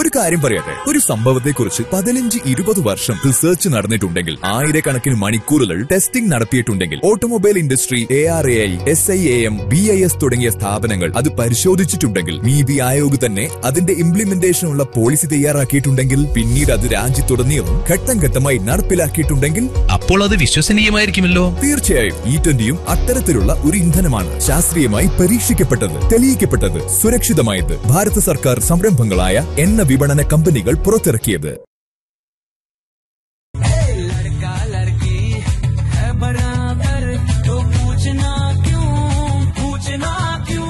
ഒരു കാര്യം പറയട്ടെ ഒരു സംഭവത്തെക്കുറിച്ച് പതിനഞ്ച് ഇരുപത് വർഷം റിസർച്ച് നടന്നിട്ടുണ്ടെങ്കിൽ ആയിരക്കണക്കിന് മണിക്കൂറുകൾ ടെസ്റ്റിംഗ് നടത്തിയിട്ടുണ്ടെങ്കിൽ automobile industry A R A I S I A M B I S തുടങ്ങിയ സ്ഥാപനങ്ങൾ അത് പരിശോധിച്ചിട്ടുണ്ടെങ്കിൽ നീതി ആയോഗ് തന്നെ അതിന്റെ ഇംപ്ലിമെന്റേഷനുള്ള പോളിസി തയ്യാറാക്കിയിട്ടുണ്ടെങ്കിൽ പിന്നീട് അത് രാജ്യത്തുടനീളം ഘട്ടം ഘട്ടമായി നടപ്പിലാക്കിയിട്ടുണ്ടെങ്കിൽ അപ്പോൾ അത് വിശ്വസനീയമായിരിക്കുമല്ലോ തീർച്ചയായും ഇ ട്വന്റിയും അത്തരത്തിലുള്ള ഒരു ഇന്ധനമാണ് ശാസ്ത്രീയമായി പരീക്ഷിക്കപ്പെട്ടത് തെളിയിക്കപ്പെട്ടത് സുരക്ഷിതമായത് ഭാരത സർക്കാർ സംരംഭങ്ങളായ എണ്ണ വിപണന കമ്പനികൾ പുറത്തിറക്കിയത് लड़का लड़की है बराबर तो पूछना क्यों पूछना क्यों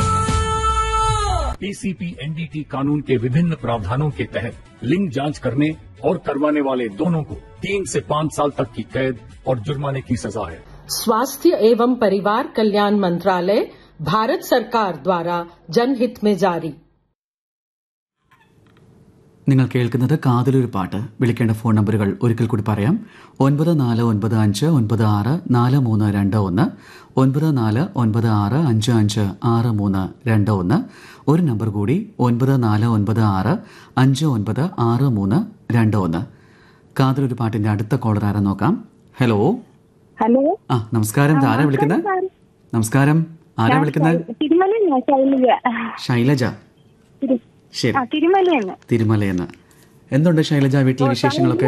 पीसीपी एनडीटी कानून के विभिन्न प्रावधानों के तहत लिंग जांच करने और करवाने वाले दोनों को तीन से पाँच साल तक की कैद और जुर्माने की सजा है स्वास्थ्य एवं परिवार कल्याण मंत्रालय भारत सरकार द्वारा जनहित में जारी നിങ്ങൾ കേൾക്കുന്നത് കാതിലൊരു പാട്ട് വിളിക്കേണ്ട ഫോൺ നമ്പറുകൾ ഒരിക്കൽ കൂടി പറയാം ഒൻപത് നാല് ഒൻപത് അഞ്ച് ഒൻപത് ആറ് നാല് മൂന്ന് രണ്ട് ഒന്ന് ഒൻപത് നാല് ഒൻപത് ആറ് അഞ്ച് അഞ്ച് ആറ് മൂന്ന് രണ്ട് ഒന്ന് ഒരു നമ്പർ കൂടി ഒൻപത് നാല് ഒൻപത് ആറ് അഞ്ച് ഒൻപത് ആറ് മൂന്ന് രണ്ട് ഒന്ന് കാതിലൊരു പാട്ടിന്റെ അടുത്ത കോളർ ആരാ നോക്കാം ഹലോ ഹലോ ആ നമസ്കാരം ഇത് ആരാ വിളിക്കുന്നത് നമസ്കാരം ആരാ വിളിക്കുന്നത് തിരുമലയാണ് ശൈലജ ശൈലജ തിരു- ശരി ആ തിരുമലയാണ് തിരുമലയെന്ന് എന്തുണ്ട് ശൈലജ വീട്ടിലെ വിശേഷങ്ങളൊക്കെ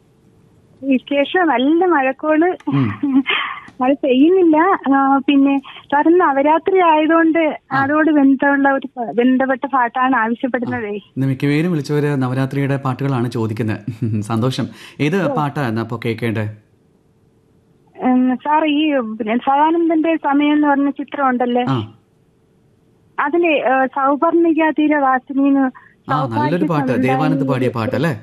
വിശേഷം നല്ല മഴക്കോള് മഴ പെയ്യുന്നില്ല ആ, പിന്നെ സാറിന് നവരാത്രി ആയതുകൊണ്ട് അതോട് ബന്ധമുള്ള ഒരു പ- ബന്ധപ്പെട്ട പാട്ടാണ് ആവശ്യപ്പെടുന്നത് ഇന്ന് മിക്കവേരും വിളിച്ചവര് നവരാത്രിയുടെ പാട്ടുകളാണ് ചോദിക്കുന്നത് സന്തോഷം ഏത് പാട്ടാണ് അപ്പോൾ കേൾക്കേണ്ടത് ഉം, സാർ ഈ പിന്നെ സദാനന്ദന്റെ സമയം എന്ന് പറഞ്ഞ ചിത്രം ഉണ്ടല്ലേ ആ അതില് ഏ, സൗപർണിക തീര വാസിനിന്ന് ആ നല്ലൊരു പാട്ട് ദേവാനന്ദ് പാടിയ പാട്ട് അല്ലേ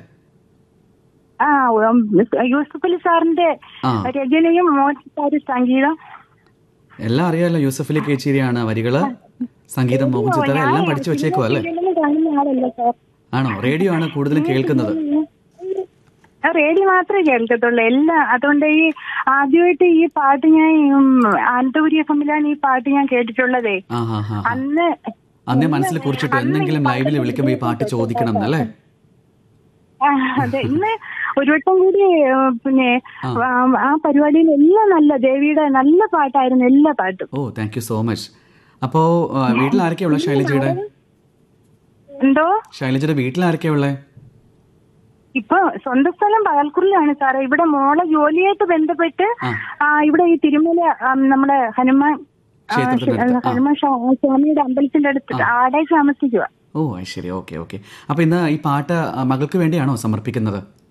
ആ ഉം, യൂസഫ് അലി സാറിന്റെ ആ. രചനയും മോഹൻസാരി സംഗീതം എല്ലാം അറിയാലോ യൂസഫ് അലി കേച്ചേരിയാണ് വരികള് സംഗീതം മോഹൻ ചിത്ര എല്ലാം പഠിച്ചു വെച്ചേക്കോ അല്ലേ ഫിലിമിൽ കാണുന്ന ആളല്ല സാർ ആണോ റേഡിയോ ആണ് കൂടുതലും കേൾക്കുന്നത് ആ, റേഡിയോ മാത്രമേ കേൾക്കത്തുള്ളൂ എല്ലാം അതുകൊണ്ട് ഈ ആദ്യമായിട്ട് ഈ പാട്ട് ഞാൻ ഉം, അനന്തപുരിയ സംവിധാനം ഈ പാട്ട് ഞാൻ കേട്ടിട്ടുള്ളതേ ആ ഹാ ഹാ അന്ന് അന്നേ മനസ്സിൽ കുറിച്ചിട്ട് എന്തെങ്കിലും ലൈവിൽ വിളിക്കുമ്പോൾ ഈ പാട്ട് ചോദിക്കണം എന്നല്ലേ ആ, അതെ ഇന്ന് ഒരു വട്ടം കൂടി ഏ, പിന്നെ ആ. ആ, ആ പരിപാടിയിൽ എല്ലാം നല്ല ദേവിയുടെ നല്ല പാട്ടായിരുന്നു എല്ലാ പാട്ടും ഓ താങ്ക് യു സോ മച്ച് അപ്പോ ആ, വീട്ടിൽ ആരൊക്കെയാ ഉള്ളത് ശൈലജയുടെ എന്തോ ശൈലജയുടെ വീട്ടിൽ ആരൊക്കെയാ ഉള്ളത് ഇപ്പൊ സ്വന്തം സ്ഥലം പകൽക്കുറിലാണ് സാറേ ഇവിടെ മോളെ ജോലിയായിട്ട് ബന്ധപ്പെട്ട് ആ. ആ, ഇവിടെ ഈ തിരുമല ആ, നമ്മുടെ ഹനുമാൻ ആ, ക്ഷേത്രത്തിനടുത്ത്, ആ. ഹനുമാൻ ഷാ- സ്വാമിയുടെ അമ്പലത്തിന്റെ അടുത്ത് ആടെ താമസിക്കുക ഓ അത് ശരി ഓക്കെ ഓക്കെ അപ്പൊ ഇന്ന് ഈ പാട്ട് ആ, മകൾക്ക് വേണ്ടിയാണോ സമർപ്പിക്കുന്നത്